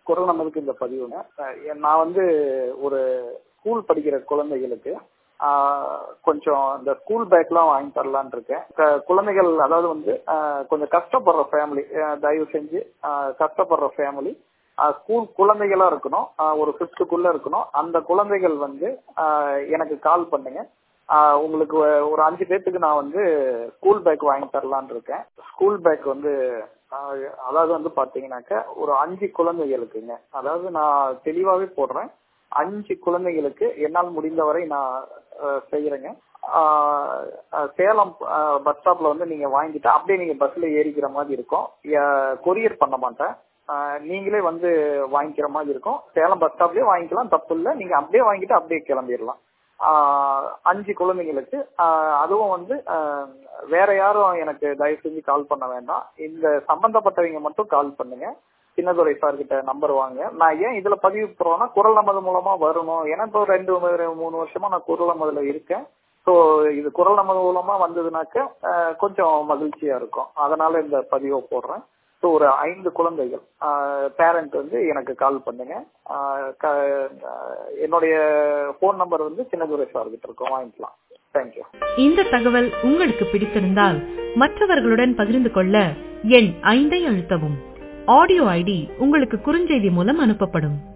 குரல் நமதுக்கு இந்த பதிவுங்க அஹ் நான் வந்து ஒரு ஸ்கூல் படிக்கிற குழந்தைகளுக்கு ஆஹ் கொஞ்சம் இந்த ஸ்கூல் பேக்லாம் வாங்கி தரலான் இருக்கேன் க- குழந்தைகள் அதாவது வந்து ஆஹ் கொஞ்சம் கஷ்டப்படுற ஃபேமிலி தயவு செஞ்சு ஆஹ் கஷ்டப்படுற ஃபேமிலி ஸ்கூல் குழந்தைகளா இருக்கணும் ஆஹ் ஒரு ஃபிஃப்த்துக்குள்ள இருக்கணும் அந்த குழந்தைகள் வந்து ஆஹ் எனக்கு கால் பண்ணுங்க ஆஹ் உங்களுக்கு ஒ- ஒரு அஞ்சு பேர்த்துக்கு நான் வந்து ஸ்கூல் பேக் வாங்கி தரலான் இருக்கேன் ஸ்கூல் பேக் வந்து ஆஹ் அதாவது வந்து பாத்தீங்கன்னாக்க ஒரு அஞ்சு குழந்தைகளுக்குங்க அதாவது நான் தெளிவாவே போடுறேன் அஞ்சு குழந்தைகளுக்கு என்னால் முடிந்தவரை நான் ஆஹ் செய்யறேங்க ஆஹ் ஆஹ் சேலம் பஸ் ஸ்டாப்ல வந்து நீங்க வாங்கிட்டு அப்படியே நீங்க பஸ்ல ஏறிக்கிற மாதிரி இருக்கும் கொரியர் பண்ண மாட்டேன் ஆஹ் நீங்களே வந்து வாங்கிக்கிற மாதிரி இருக்கும் சேலம் பஸ் ஸ்டாப்லயே வாங்கிக்கலாம் தப்பு இல்லை நீங்க அப்படியே வாங்கிட்டு அப்படியே கிளம்பிடலாம் ஆஹ் அஞ்சு குழந்தைங்களுக்கு ஆஹ் அதுவும் வந்து ஆஹ் வேற யாரும் எனக்கு தயவு செஞ்சு கால் பண்ண வேண்டாம் இந்த சம்பந்தப்பட்டவங்க மட்டும் கால் பண்ணுங்க சின்னதுரை சார் கிட்ட நம்பர் வாங்க நான் ஏன் இதுல பதிவு போறேன்னா குரல் நமது மூலமா வரணும் ஏன்னா இப்போ ரெண்டு ஒரு மூணு வருஷமா நான் குரல் நமதுல இருக்கேன் ஸோ இது குரல் நமது மூலமா வந்ததுனாக்க ஆஹ் கொஞ்சம் மகிழ்ச்சியா இருக்கும் அதனால இந்த பதிவை போடுறேன் ஸோ ஒரு ஐந்து குழந்தைகள் பேரண்ட் வந்து எனக்கு கால் பண்ணுங்க ஆஹ் க- ஆஹ் என்னுடைய ஃபோன் நம்பர் வந்து சின்னதுரை சார் கிட்ட இருக்கும் வாங்கிக்கலாம் தேங்க்யூ இந்த தகவல் உங்களுக்கு பிடித்திருந்தால் மற்றவர்களுடன் பகிர்ந்து கொள்ள எண் ஐந்தை அழுத்தவும் ஆடியோ ஐடி உங்களுக்கு குறுஞ்செய்தி மூலம் அனுப்பப்படும்